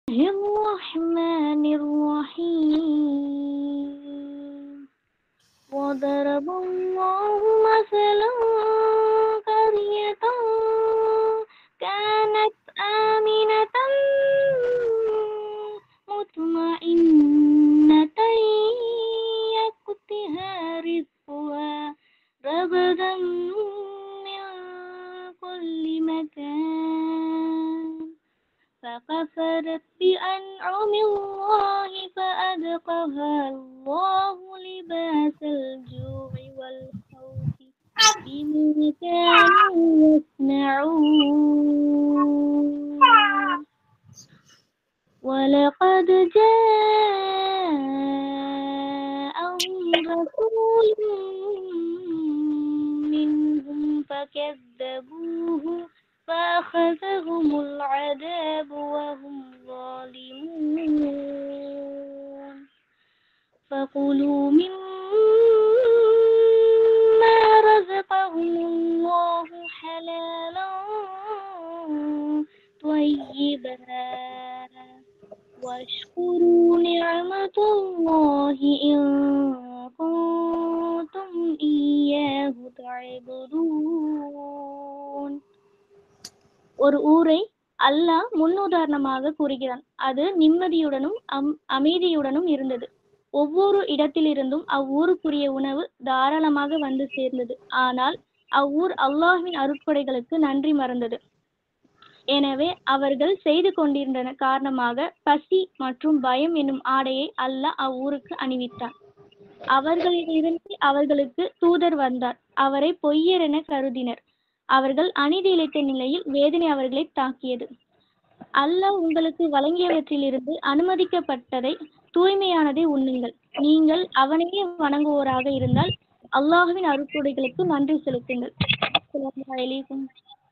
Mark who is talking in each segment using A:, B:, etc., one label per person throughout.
A: الرحمن الرحيم وضرب الله مثلا قرية كانت آمنة مطمئنة يأتيها رزقها رغدا من كل مكان فكفرت بأنعم الله فأذقها الله لباس الجوع والخوف بما كانوا يصنعون ولقد جاءهم رسول منهم فكذبوه فأخذهم العذاب وهم ظالمون فكلوا مما رزقهم الله حلالا طيبا واشكروا نعمة الله إن كنتم إياه تعبدون ஒரு ஊரை அல்லாஹ் முன்னுதாரணமாக கூறுகிறான் அது நிம்மதியுடனும் அம் அமைதியுடனும் இருந்தது ஒவ்வொரு இடத்திலிருந்தும் அவ்வூருக்குரிய உணவு தாராளமாக வந்து சேர்ந்தது ஆனால் அவ்வூர் அல்லாஹ்வின் அருட்கொடைகளுக்கு நன்றி மறந்தது எனவே அவர்கள் செய்து கொண்டிருந்தன காரணமாக பசி மற்றும் பயம் என்னும் ஆடையை அல்லாஹ் அவ்வூருக்கு அணிவித்தான் அவர்களிலிருந்து அவர்களுக்கு தூதர் வந்தார் அவரை பொய்யர் என கருதினர் அவர்கள் அநீதி இழைத்த நிலையில் வேதனை அவர்களை தாக்கியது அல்லாஹ் உங்களுக்கு வழங்கியவற்றிலிருந்து அனுமதிக்கப்பட்டதை தூய்மையானதை உண்ணுங்கள் நீங்கள் அவனையே வணங்குவோராக இருந்தால் அல்லாஹ்வின் அருட்கொடைகளுக்கு நன்றி செலுத்துங்கள் அஸ்ஸலாமு அலைக்கும்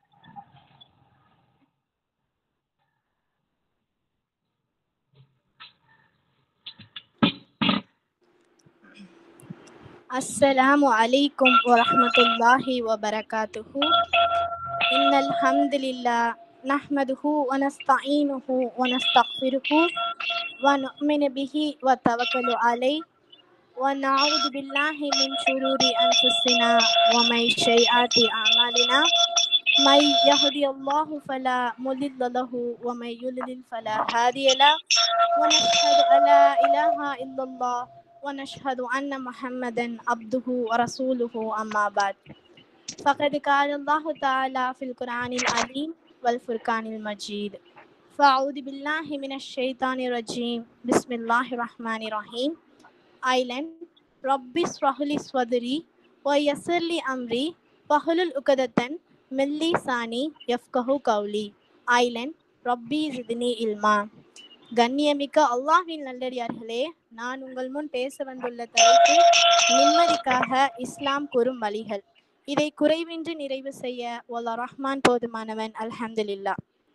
B: السلام عليكم ورحمة الله وبركاته إن الحمد لله نحمده ونستعينه ونستغفره ونؤمن به وتوكل عليه ونعوذ بالله من شرور أنفسنا ومن سيئات أعمالنا من يهدي الله فلا مضل له ومن يضلل فلا هادي له ونشهد أن لا إله إلا الله ونشهد أن محمدا عبده ورسوله أما بعد فقد قال الله تعالى في القرآن العظيم والفرقان المجيد فأعوذ بالله من الشيطان الرجيم بسم الله الرحمن الرحيم Island ربي اشرح لي صدري ويسر لي أمري واحلل عقدة من لساني يفقه قولي Island ربي زدني علما கண்ணியமிக்க அல்லாஹ்வின் நல்லடியார்களே நான் உங்கள் முன் பேச வந்துள்ள தலைப்பு நிம்மதிக்காக இஸ்லாம் கூறும் வழிகள் இதை குறைவின்றி நிறைவு செய்ய ஒல்லா ரஹ்மான் போதுமானவன் அல்ஹம்துலில்லா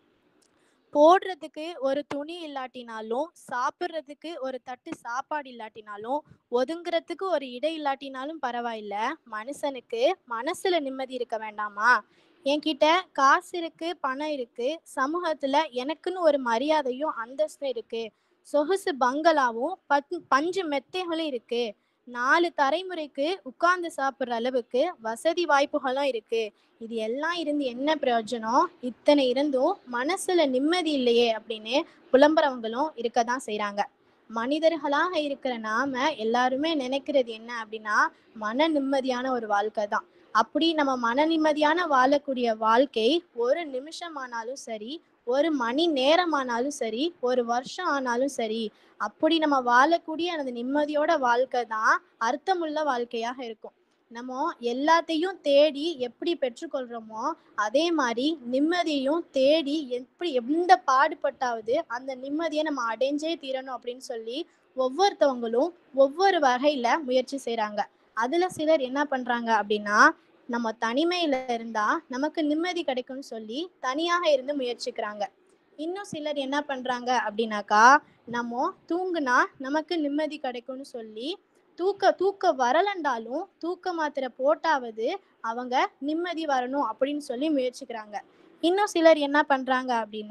B: போடுறதுக்கு ஒரு துணி இல்லாட்டினாலும் சாப்பிட்றதுக்கு ஒரு தட்டு சாப்பாடு இல்லாட்டினாலும் ஒதுங்குறதுக்கு ஒரு இடம் இல்லாட்டினாலும் பரவாயில்ல மனுஷனுக்கு மனசுல நிம்மதி இருக்க வேண்டாமா என்கிட்ட காசு இருக்கு பணம் இருக்கு சமூகத்துல எனக்குன்னு ஒரு மரியாதையும் அந்தஸ்தும் இருக்கு சொகுசு பங்களாவும் பத் பஞ்சு மெத்தைகளும் இருக்கு நாலு தலைமுறைக்கு உட்கார்ந்து சாப்பிட்ற அளவுக்கு வசதி வாய்ப்புகளும் இருக்கு இது எல்லாம் இருந்து என்ன பிரயோஜனம் இத்தனை இருந்தும் மனசுல நிம்மதி இல்லையே அப்படின்னு புலம்புறவங்களும் இருக்க தான் செய்றாங்க மனிதர்களாக இருக்கிற நாம எல்லாருமே நினைக்கிறது என்ன அப்படின்னா மன நிம்மதியான ஒரு வாழ்க்கை தான் அப்படி நம்ம மன நிம்மதியான வாழக்கூடிய வாழ்க்கை ஒரு நிமிஷம் ஆனாலும் சரி ஒரு மணி நேரம் ஆனாலும் சரி ஒரு வருஷம் ஆனாலும் சரி அப்படி நம்ம வாழக்கூடிய அந்த நிம்மதியோட வாழ்க்கை தான் அர்த்தமுள்ள வாழ்க்கையாக இருக்கும் நம்ம எல்லாத்தையும் தேடி எப்படி பெற்றுக்கொள்றோமோ அதே மாதிரி நிம்மதியையும் தேடி எப்படி எந்த பாடுபட்டாவது அந்த நிம்மதியை நம்ம அடைஞ்சே தீரணும் அப்படின்னு சொல்லி ஒவ்வொருத்தவங்களும் ஒவ்வொரு வகையில முயற்சி செய்றாங்க அதுல சிலர் என்ன பண்றாங்க அப்படின்னா நம்ம தனிமையில இருந்தா நமக்கு நிம்மதி கிடைக்கும்னு சொல்லி தனியாக இருந்து முயற்சிக்கிறாங்க இன்னும் சிலர் என்ன பண்றாங்க அப்படின்னாக்கா நம்ம தூங்குனா நமக்கு நிம்மதி கிடைக்கும்னு சொல்லி தூக்க தூக்க வரலண்டாலும் தூக்க மாத்திரை போட்டாவது அவங்க நிம்மதி வரணும் அப்படின்னு சொல்லி முயற்சிக்கிறாங்க இன்னும் சிலர் என்ன பண்றாங்க அப்படின்னா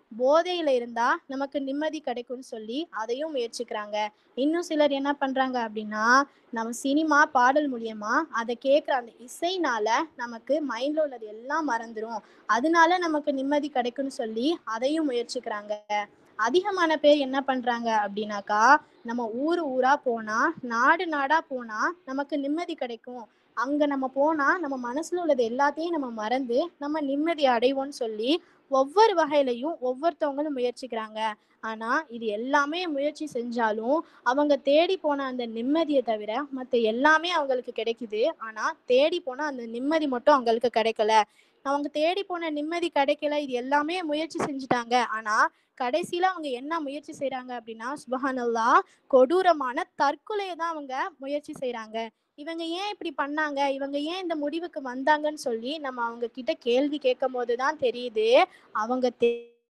B: போதையில இருந்தா நமக்கு நிம்மதி கிடைக்கும்னு சொல்லி அதையும் முயற்சிக்கிறாங்க இன்னும் சிலர் என்ன பண்றாங்க அப்படின்னா நம்ம சினிமா பாடல் மூலியமா அதை கேட்குற அந்த இசைனால நமக்கு மைண்ட்ல உள்ளது எல்லாம் மறந்துடும் அதனால நமக்கு நிம்மதி கிடைக்கும்னு சொல்லி அதையும் முயற்சிக்கிறாங்க அதிகமான பேர் என்ன பண்றாங்க அப்படின்னாக்கா நம்ம ஊர் ஊரா போனா நாடு நாடா போனா நமக்கு நிம்மதி கிடைக்கும் அங்க நம்ம போனா நம்ம மனசுல உள்ளது எல்லாத்தையும் நம்ம மறந்து நம்ம நிம்மதி அடைவோம்னு சொல்லி ஒவ்வொரு வகையிலையும் ஒவ்வொருத்தவங்களும் முயற்சிக்கிறாங்க ஆனா இது எல்லாமே முயற்சி செஞ்சாலும் அவங்க தேடி போன அந்த நிம்மதியை தவிர மத்த எல்லாமே அவங்களுக்கு கிடைக்குது ஆனா தேடி போன அந்த நிம்மதி மட்டும் அவங்களுக்கு கிடைக்கல அவங்க தேடி போன நிம்மதி கிடைக்கல இது எல்லாமே முயற்சி செஞ்சுட்டாங்க ஆனா கடைசியில அவங்க என்ன முயற்சி செய்றாங்க அப்படின்னா சுபஹானல்லா கொடூரமான தற்கொலையை தான் அவங்க முயற்சி செய்றாங்க இவங்க ஏன் இப்படி பண்ணாங்க இவங்க ஏன் இந்த முடிவுக்கு வந்தாங்கன்னு சொல்லி நம்ம அவங்க கிட்ட கேள்வி கேட்கும் போதுதான் தெரியுது அவங்க தே-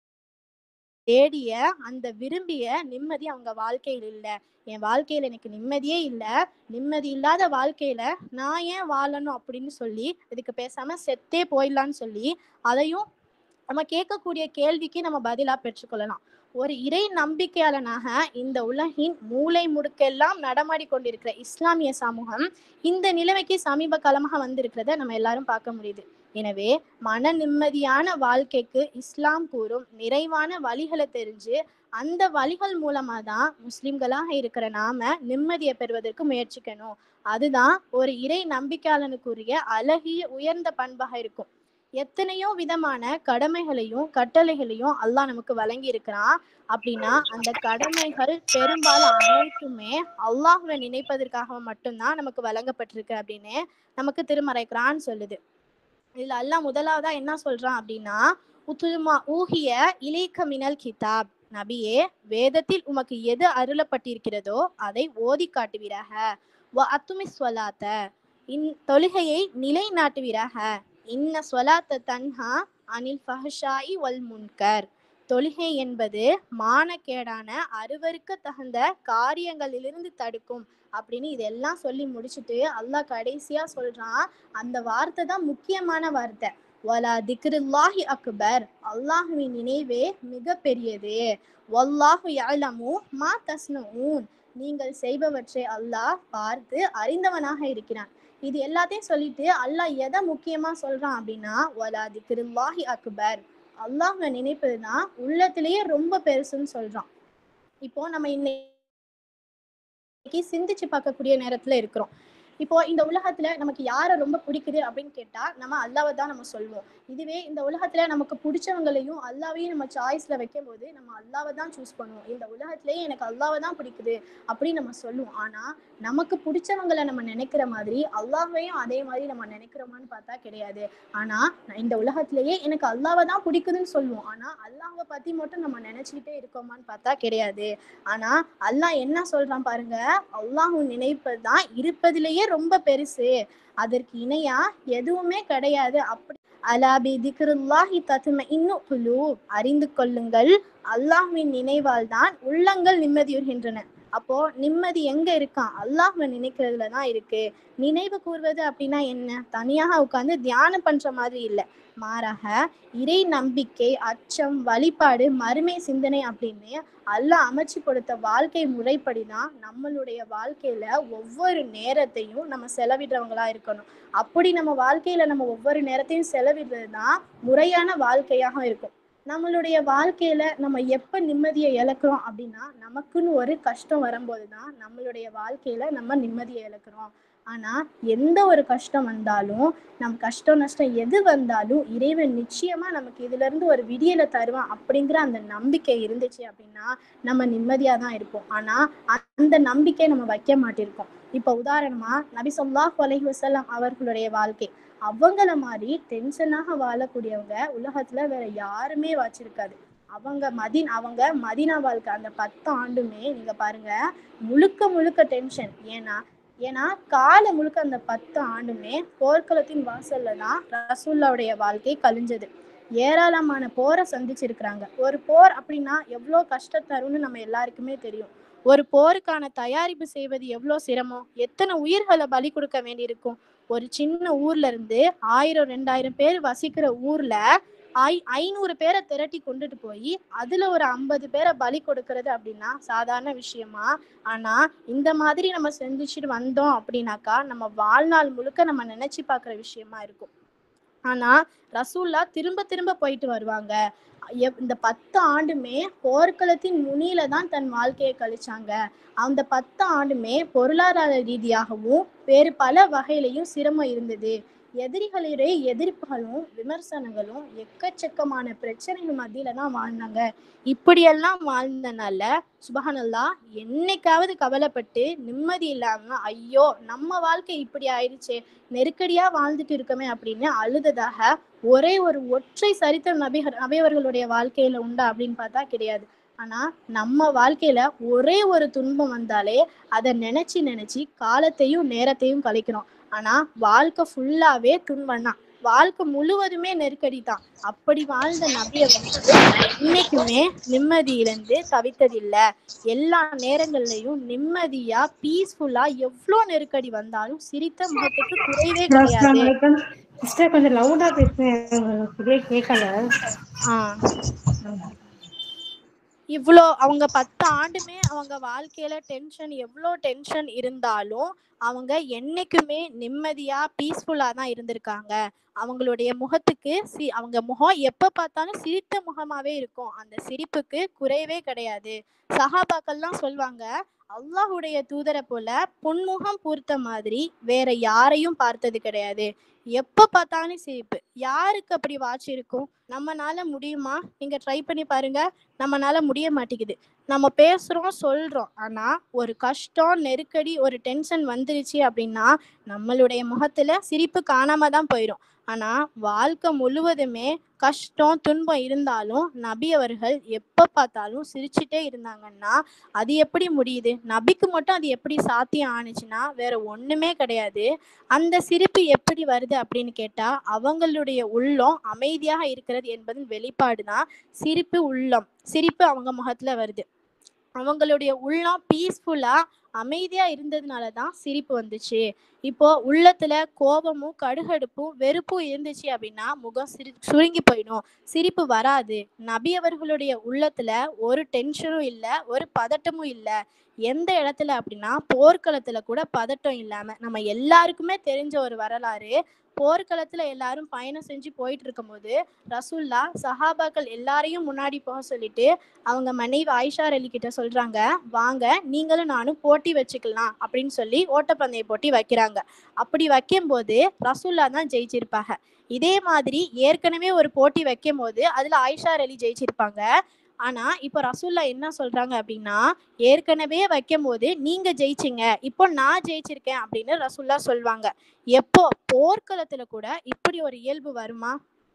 B: தேடிய அந்த விரும்பிய நிம்மதி அவங்க வாழ்க்கையில் இல்ல என் வாழ்க்கையில எனக்கு நிம்மதியே இல்ல நிம்மதி இல்லாத வாழ்க்கையில நான் ஏன் வாழணும் அப்படின்னு சொல்லி இதுக்கு பேசாம செத்தே போயிடலான்னு சொல்லி அதையும் நம்ம கேட்கக்கூடிய கேள்விக்கு நம்ம பதிலா பெற்றுக்கொள்ளலாம் ஒரு இறை நம்பிக்கையாளனாக இந்த உலகின் மூலை முடுக்கெல்லாம் நடமாடி கொண்டிருக்கிற இஸ்லாமிய சமூகம் இந்த நிலைமைக்கு சமீப காலமாக வந்திருக்கிறத நம்ம எல்லாரும் பார்க்க முடியுது எனவே மன நிம்மதியான வாழ்க்கைக்கு இஸ்லாம் கூறும் நிறைவான வழிகளை தெரிஞ்சு அந்த வழிகள் மூலமா தான் முஸ்லிம்களாக இருக்கிற நாம நிம்மதியை பெறுவதற்கு முயற்சிக்கணும் அதுதான் ஒரு இறை நம்பிக்கையாளனுக்குரிய அழகிய உயர்ந்த பண்பாக இருக்கும் எத்தனையோ விதமான கடமைகளையும் கட்டளைகளையும் அல்லாஹ் நமக்கு வழங்கி இருக்கிறான் அப்படின்னா அந்த கடமைகள் பெரும்பாலும் அனைத்துமே அல்லாஹ்வை நினைப்பதற்காக மட்டும்தான் நமக்கு வழங்கப்பட்டிருக்கு அப்படின்னு நமக்கு திருமறை குரான் சொல்லுது இதுல அல்லாஹ் முதலாவதா என்ன சொல்றான் அப்படின்னா உத்துமா ஊகிய இலைக்க மினல் கிதாப் நபியே வேதத்தில் உமக்கு எது அருளப்பட்டிருக்கிறதோ அதை ஓதி காட்டுவீராக வ அத்துமி ஸ்வலாத்த இன் தொழுகையை நிலைநாட்டுவீராக இன்ன ஸ்வலாத்த தன்ஹா அனில் ஃபஹஷாயி வல் முன்கர் தொழுகை என்பது மானக்கேடான அருவருக்க தகுந்த காரியங்களிலிருந்து தடுக்கும் அப்படின்னு இதெல்லாம் சொல்லி முடிச்சுட்டு அல்லாஹ் கடைசியா சொல்றான் அந்த வார்த்தை தான் முக்கியமான வார்த்தை வலா திக்ருல்லாஹி அக்பர் அல்லாஹுவின் நினைவே மிக பெரியது வல்லாஹு யஅலமு மா தஸ்னூன் நீங்கள் செய்பவற்றை அல்லாஹ் பார்த்து அறிந்தவனாக இருக்கிறான் இது எல்லாத்தையும் சொல்லிட்டு அல்லாஹ் எதை முக்கியமா சொல்றான் அப்படின்னா வலா திக்ருல்லாஹி அக்பர் அல்லாஹ்வை நினைப்பதுதான் உள்ளத்திலேயே ரொம்ப பெருசுன்னு சொல்றான் இப்போ நம்ம இன்னைக்கு சிந்திச்சு பார்க்கக்கூடிய நேரத்துல இருக்கிறோம் இப்போ இந்த உலகத்துல நமக்கு யாரை ரொம்ப பிடிக்குது அப்படின்னு கேட்டா நம்ம அல்லாவை தான் நம்ம சொல்லுவோம் இதுவே இந்த உலகத்துல நமக்கு பிடிச்சவங்களையும் அல்லாவையும் நம்ம சாய்ஸ்ல வைக்கும் போது நம்ம அல்லாவை தான் சூஸ் பண்ணுவோம் இந்த உலகத்திலேயே எனக்கு அல்லாவை தான் பிடிக்குது அப்படின்னு நம்ம சொல்லுவோம் ஆனா நமக்கு பிடிச்சவங்களை நம்ம நினைக்கிற மாதிரி அல்லாஹ்வையும் அதே மாதிரி நம்ம நினைக்கிறோமான்னு பார்த்தா கிடையாது ஆனா நான் இந்த உலகத்திலேயே எனக்கு அல்லாவை தான் பிடிக்குதுன்னு சொல்லுவோம் ஆனா அல்லாஹ்வை பத்தி மட்டும் நம்ம நினைச்சுக்கிட்டே இருக்கோமான்னு பார்த்தா கிடையாது ஆனா அல்லாஹ் என்ன சொல்றான் பாருங்க அல்லாஹ் நினைப்பது தான் இருப்பதிலேயே ரொம்ப பெருசு அதற்கு இணையா எதுவுமே கிடையாது அப்படி அலாபி திக்ருல்லாஹி தத்தும இன்னும் குழு அறிந்து கொள்ளுங்கள் அல்லாஹ்வின் நினைவால் தான் உள்ளங்கள் நிம்மதியுறுகின்றன அப்போ நிம்மதி எங்க இருக்கான் அல்லாஹ்வை நினைக்கிறதுல தான் இருக்கு நினைவு கூர்வது அப்படின்னா என்ன தனியாக உட்கார்ந்து தியானம் பண்ற மாதிரி இல்ல மாறாக இறை நம்பிக்கை அச்சம் வழிபாடு மறுமை சிந்தனை அப்படின்னு அல்லாஹ் அமைச்சு கொடுத்த வாழ்க்கை முறைப்படி தான் நம்மளுடைய வாழ்க்கையில ஒவ்வொரு நேரத்தையும் நம்ம செலவிடுறவங்களா இருக்கணும் அப்படி நம்ம வாழ்க்கையில நம்ம ஒவ்வொரு நேரத்தையும் செலவிடுறது தான் முறையான வாழ்க்கையாக இருக்கும் நம்மளுடைய வாழ்க்கையில நம்ம எப்ப நிம்மதியை இழக்கிறோம் அப்படின்னா நமக்குன்னு ஒரு கஷ்டம் வரும்போது தான் நம்மளுடைய வாழ்க்கையில நம்ம நிம்மதியை இழக்கிறோம் ஆனா எந்த ஒரு கஷ்டம் வந்தாலும் நம் கஷ்டம் நஷ்டம் எது வந்தாலும் இறைவன் நிச்சயமா நமக்கு இதுல இருந்து ஒரு விடியலை தருவான் அப்படிங்கிற அந்த நம்பிக்கை இருந்துச்சு அப்படின்னா நம்ம நிம்மதியா தான் இருப்போம் ஆனா அந்த நம்பிக்கை நம்ம வைக்க மாட்டிருக்கோம் இப்ப உதாரணமா நபி சொல்லாஹ் அலைஹி வஸல்லம் அவர்களுடைய வாழ்க்கை அவங்கள மாதிரி டென்ஷனாக வாழக்கூடியவங்க உலகத்துல வேற யாருமே வச்சிருக்காது அவங்க மதின் அவங்க மதினா வாழ்க்கை அந்த பத்து ஆண்டுமே நீங்க பாருங்க முழுக்க முழுக்க டென்ஷன் ஏன்னா ஏன்னா கால முழுக்க அந்த பத்து ஆண்டுமே போர்க்களத்தின் வாசல்ல தான் ரசூல்லாவுடைய வாழ்க்கை கழிஞ்சது ஏராளமான போரை சந்திச்சிருக்கிறாங்க ஒரு போர் அப்படின்னா எவ்வளோ கஷ்டம் தரும்னு நம்ம எல்லாருக்குமே தெரியும் ஒரு போருக்கான தயாரிப்பு செய்வது எவ்வளோ சிரமம் எத்தனை உயிர்களை பலி கொடுக்க வேண்டியிருக்கும் ஒரு சின்ன ஊர்ல இருந்து ஆயிரம் ரெண்டாயிரம் பேர் வசிக்கிற ஊர்ல ஐ ஐநூறு பேரை திரட்டி கொண்டுட்டு போய் அதுல ஒரு ஐம்பது பேரை பலி கொடுக்கறது அப்படின்னா சாதாரண விஷயமா ஆனா இந்த மாதிரி நம்ம செஞ்சுட்டு வந்தோம் அப்படின்னாக்கா நம்ம வாழ்நாள் முழுக்க நம்ம நினைச்சு பார்க்குற விஷயமா இருக்கும் ஆனா ரசூல்லா திரும்ப திரும்ப போயிட்டு வருவாங்க எப்- இந்த பத்து ஆண்டுமே போர்க்களத்தின் முனியில தான் தன் வாழ்க்கையை கழிச்சாங்க அந்த பத்து ஆண்டுமே பொருளாதார ரீதியாகவும் வேறு பல வகையிலையும் சிரமம் இருந்தது எதிரிகளுடைய எதிர்ப்புகளும் விமர்சனங்களும் எக்கச்சக்கமான பிரச்சனைகள் மத்தியில தான் வாழ்ந்தாங்க இப்படியெல்லாம் வாழ்ந்தனால சுபஹானல்லா என்னைக்காவது கவலைப்பட்டு நிம்மதி இல்லாம ஐயோ நம்ம வாழ்க்கை இப்படி ஆயிடுச்சே நெருக்கடியா வாழ்ந்துட்டு இருக்கமே அப்படின்னு அழுததாக ஒரே ஒரு ஒற்றை சரித்திர நபிகர் நபியவர்களுடைய வாழ்க்கையில உண்டா அப்படின்னு பார்த்தா கிடையாது ஆனா நம்ம வாழ்க்கையில ஒரே ஒரு துன்பம் வந்தாலே அதை நினைச்சு நினைச்சு காலத்தையும் நேரத்தையும் கழிக்கிறோம் ஆனா வாழ்க்கை ஃபுல்லாவே துன்பம் தான் வாழ்க்கை முழுவதுமே நெருக்கடி தான் அப்படி வாழ்ந்த நபியை வந்து இன்னைக்குமே நிம்மதி இழந்து தவித்ததில்ல எல்லா நேரங்கள்லயும் நிம்மதியா பீஸ்ஃபுல்லா எவ்வளோ நெருக்கடி வந்தாலும் சிரித்த முகத்துக்கு குறைவே கிடையாது
C: சிஸ்டர் கொஞ்சம் லவுடா பேசுங்க சரியா கேட்கல
B: ஆஹ் இவ்வளோ அவங்க பத்து ஆண்டுமே அவங்க வாழ்க்கையில டென்ஷன் எவ்வளோ டென்ஷன் இருந்தாலும் அவங்க என்னைக்குமே நிம்மதியா பீஸ்ஃபுல்லா தான் இருந்திருக்காங்க அவங்களுடைய முகத்துக்கு சி அவங்க முகம் எப்ப பார்த்தாலும் சிரித்த முகமாவே இருக்கும் அந்த சிரிப்புக்கு குறைவே கிடையாது சஹாபாக்கள்லாம் சொல்வாங்க அல்லாஹுடைய தூதரை போல புன்முகம் பூர்த்த மாதிரி வேற யாரையும் பார்த்தது கிடையாது எப்ப பார்த்தாலும் சிரிப்பு யாருக்கு அப்படி வாட்ச் இருக்கும் நம்மனால முடியுமா நீங்க ட்ரை பண்ணி பாருங்க நம்மனால முடிய மாட்டேங்குது நம்ம பேசுறோம் சொல்றோம் ஆனா ஒரு கஷ்டம் நெருக்கடி ஒரு டென்ஷன் வந்துருச்சு அப்படின்னா நம்மளுடைய முகத்துல சிரிப்பு காணாம தான் போயிடும் ஆனா வாழ்க்கை முழுவதுமே கஷ்டம் துன்பம் இருந்தாலும் நபி அவர்கள் எப்ப பார்த்தாலும் சிரிச்சுட்டே இருந்தாங்கன்னா அது எப்படி முடியுது நபிக்கு மட்டும் அது எப்படி சாத்தியம் ஆணுச்சுன்னா வேற ஒண்ணுமே கிடையாது அந்த சிரிப்பு எப்படி வருது அப்படின்னு கேட்டா அவங்களுடைய உள்ளம் அமைதியாக இருக்கிறது என்பதன் வெளிப்பாடு தான் சிரிப்பு உள்ளம் சிரிப்பு அவங்க முகத்துல வருது அவங்களுடைய உள்ளம் பீஸ்ஃபுல்லா அமைதியா இருந்ததுனால தான் சிரிப்பு வந்துச்சு இப்போ உள்ளத்துல கோபமும் கடுகடுப்பும் வெறுப்பும் இருந்துச்சு அப்படின்னா முகம் சிரி சுருங்கி போயிடும் சிரிப்பு வராது நபி அவர்களுடைய உள்ளத்துல ஒரு டென்ஷனும் இல்லை ஒரு பதட்டமும் இல்லை எந்த இடத்துல அப்படின்னா போர்க்களத்துல கூட பதட்டம் இல்லாம நம்ம எல்லாருக்குமே தெரிஞ்ச ஒரு வரலாறு போர்க்களத்துல எல்லாரும் பயணம் செஞ்சு போயிட்டு இருக்கும்போது ரசூல்லா சஹாபாக்கள் எல்லாரையும் முன்னாடி போக சொல்லிட்டு அவங்க மனைவி ஆயிஷா அலி கிட்ட சொல்றாங்க வாங்க நீங்களும் நானும் போட்டி வச்சுக்கலாம் அப்படின்னு சொல்லி ஓட்டப்பந்தய போட்டி வைக்கிறாங்க அப்படி வைக்கும்போது ரசூல்லா தான் ஜெயிச்சிருப்பாங்க இதே மாதிரி ஏற்கனவே ஒரு போட்டி வைக்கும் போது அதுல ஆயிஷா அலி ஜெயிச்சிருப்பாங்க ஆனா இப்போ ரசூல்லா என்ன சொல்றாங்க அப்படின்னா ஏற்கனவே வைக்கும் போது நீங்க ஜெயிச்சிங்க இப்போ நான் ஜெயிச்சிருக்கேன் அப்படின்னு ரசூல்லா சொல்லுவாங்க எப்போ போர்க்களத்துல கூட இப்படி ஒரு இயல்பு வருமா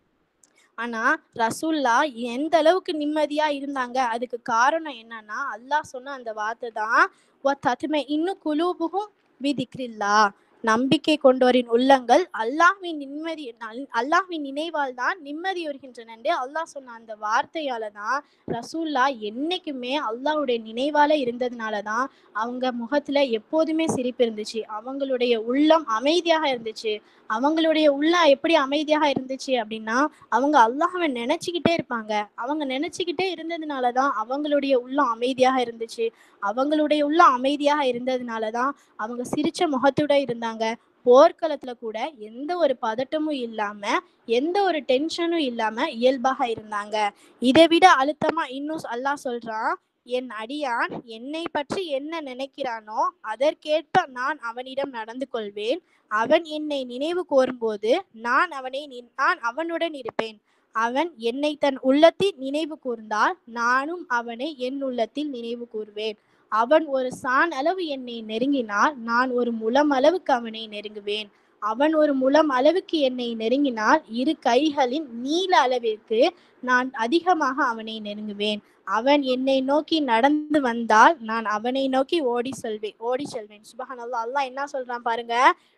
B: ஆனா ரசூல்லா எந்த அளவுக்கு நிம்மதியா இருந்தாங்க அதுக்கு காரணம் என்னன்னா அல்லாஹ் சொன்ன அந்த வார்த்தை தான் "வ தத்மை இன்னும் குலூபுகும் விதிக்ரில்லா நம்பிக்கை கொண்டோரின் உள்ளங்கள் அல்லாஹ்வின் நிம்மதி நல்- அல்லாஹ்வின் நினைவால் தான் நிம்மதி வருகின்றன என்று அல்லாஹ் சொன்ன அந்த வார்த்தையால தான் ரசூல்லா என்னைக்குமே அல்லாஹ்வுடைய நினைவால இருந்ததுனால தான் அவங்க முகத்துல எப்போதுமே சிரிப்பு இருந்துச்சு அவங்களுடைய உள்ளம் அமைதியாக இருந்துச்சு அவங்களுடைய உள்ளம் எப்படி அமைதியாக இருந்துச்சு அப்படின்னா அவங்க அல்லாஹ்வை நினைச்சுக்கிட்டே இருப்பாங்க அவங்க நினைச்சுக்கிட்டே இருந்ததுனால தான் அவங்களுடைய உள்ளம் அமைதியாக இருந்துச்சு அவங்களுடைய உள்ளம் அமைதியாக இருந்ததுனால தான் அவங்க சிரிச்ச முகத்தோட இருந்தாங்க போர்க்களத்துல கூட எந்த ஒரு பதட்டமும் இல்லாம எந்த ஒரு டென்ஷனும் இல்லாம இயல்பாக இருந்தாங்க இதை விட அழுத்தமா இன்னும் அல்லாஹ் சொல்றான் என் அடியான் என்னை பற்றி என்ன நினைக்கிறானோ அதற்கேற்ப நான் அவனிடம் நடந்து கொள்வேன் அவன் என்னை நினைவு கூறும்போது நான் அவனை நி- நான் அவனுடன் இருப்பேன் அவன் என்னை தன் உள்ளத்தில் நினைவு கூர்ந்தால் நானும் அவனை என் உள்ளத்தில் நினைவு கூர்வேன் அவன் ஒரு சான் அளவு என்னை நெருங்கினால் நான் ஒரு முலம் அளவுக்கு அவனை நெருங்குவேன் அவன் ஒரு முலம் அளவுக்கு என்னை நெருங்கினால் இரு கைகளின் நீள அளவிற்கு நான் அதிகமாக அவனை நெருங்குவேன் அவன் என்னை நோக்கி நடந்து வந்தால் நான் அவனை நோக்கி ஓடி செல்வேன் ஓடி செல்வேன் சுபஹானல்லாஹ் அல்லாஹ் என்ன சொல்றான் பாருங்க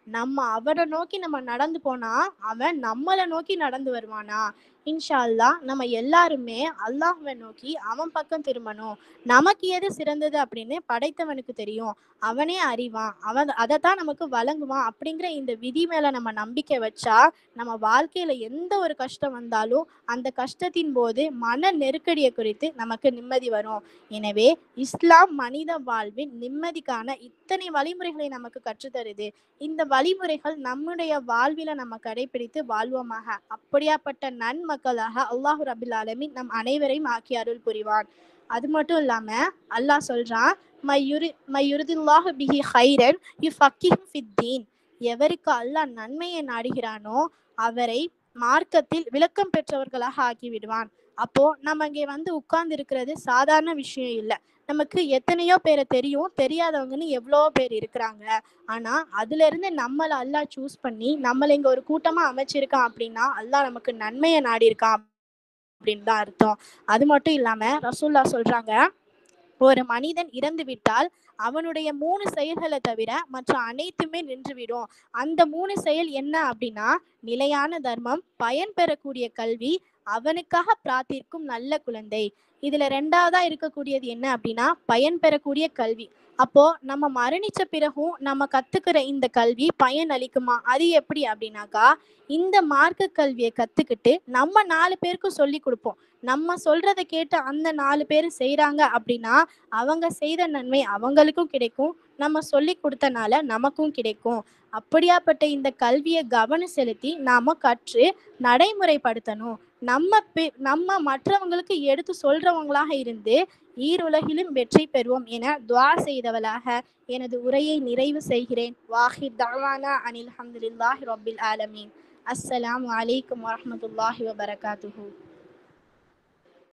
B: நம்ம அவனை நோக்கி நம்ம நடந்து போனா அவன் நம்மளை நோக்கி நடந்து வருவானா இன்ஷா அல்லாஹ் நம்ம எல்லாருமே அல்லாஹ்வை நோக்கி அவன் பக்கம் திரும்பணும் நமக்கு எது சிறந்தது அப்படின்னு படைத்தவனுக்கு தெரியும் அவனே அறிவான் அவன் அதை தான் நமக்கு வழங்குவான் அப்படிங்கிற இந்த விதி மேல நம்ம நம்பிக்கை வச்சா நம்ம வாழ்க்கையில எந்த ஒரு கஷ்டம் வந்தாலும் அந்த கஷ்டத்தின் போது மன நெருக்கடியை குறித்து நமக்கு நிம்மதி வரும் எனவே இஸ்லாம் மனித வாழ்வின் நிம்மதிக்கான இத்தனை வழிமுறைகளை நமக்கு கற்றுத்தருது இந்த வழிமுறைகள் நம்முடைய வாழ்வில நம்ம கடைபிடித்து வாழ்வோமாக அப்படியாப்பட்ட நன்மக்களாக அல்லாஹு ரபில் ஆலமீன் நம் அனைவரையும் ஆக்கி அருள் புரிவான் அது மட்டும் இல்லாம அல்லாஹ் சொல்றான் மையுரி மையுருதில்லாஹு பிஹி ஹைரன் யுஃபக்கிஹு ஃபித்தீன் எவருக்கு அல்லாஹ் நன்மையை நாடுகிறானோ அவரை மார்க்கத்தில் விளக்கம் பெற்றவர்களாக ஆக்கி விடுவான் அப்போ நம்ம இங்கே வந்து உட்கார்ந்து இருக்கிறது சாதாரண விஷயம் இல்லை நமக்கு எத்தனையோ பேரை தெரியும் தெரியாதவங்கன்னு எவ்வளோ பேர் இருக்கிறாங்க ஆனா அதுல இருந்து நம்மளை அல்லாஹ் சூஸ் பண்ணி நம்மளை இங்க ஒரு கூட்டமா அமைச்சிருக்கான் அப்படின்னா அல்லாஹ் நமக்கு நன்மையை நாடி இருக்கான் அப்படின்னு தான் அர்த்தம் அது மட்டும் இல்லாம ரசூல்லா சொல்றாங்க ஒரு மனிதன் இறந்து விட்டால் அவனுடைய மூணு செயல்களை தவிர மற்ற அனைத்துமே நின்றுவிடும் அந்த மூணு செயல் என்ன அப்படின்னா நிலையான தர்மம் பயன் பெறக்கூடிய கல்வி அவனுக்காக பிரார்த்திக்கும் நல்ல குழந்தை இதுல ரெண்டாவதா இருக்கக்கூடியது என்ன அப்படின்னா பயன் பெறக்கூடிய கல்வி அப்போ நம்ம மரணிச்ச பிறகும் நம்ம கத்துக்கிற இந்த கல்வி பயன் அளிக்குமா அது எப்படி அப்படின்னாக்கா இந்த மார்க்க கல்வியை கத்துக்கிட்டு நம்ம நாலு பேருக்கும் சொல்லி கொடுப்போம் நம்ம சொல்றத கேட்டு அந்த நாலு பேர் செய்றாங்க அப்படின்னா அவங்க செய்த நன்மை அவங்களுக்கும் கிடைக்கும் நம்ம சொல்லி கொடுத்தனால நமக்கும் கிடைக்கும் அப்படியாப்பட்ட இந்த கல்வியை கவனம் செலுத்தி நாம கற்று நடைமுறைப்படுத்தணும் நம்ம பே- நம்ம மற்றவங்களுக்கு எடுத்து சொல்றவங்களாக இருந்து ஈருலகிலும் வெற்றி பெறுவோம் என துவா செய்தவளாக எனது உரையை நிறைவு செய்கிறேன் வாஹித் தவானா அனில் அஹமதுல்லாஹி ரபில் ஆலமீன் அஸ்ஸலாமு அலைக்கும் வரஹ்மத்துல்லாஹி வபரகாத்துஹு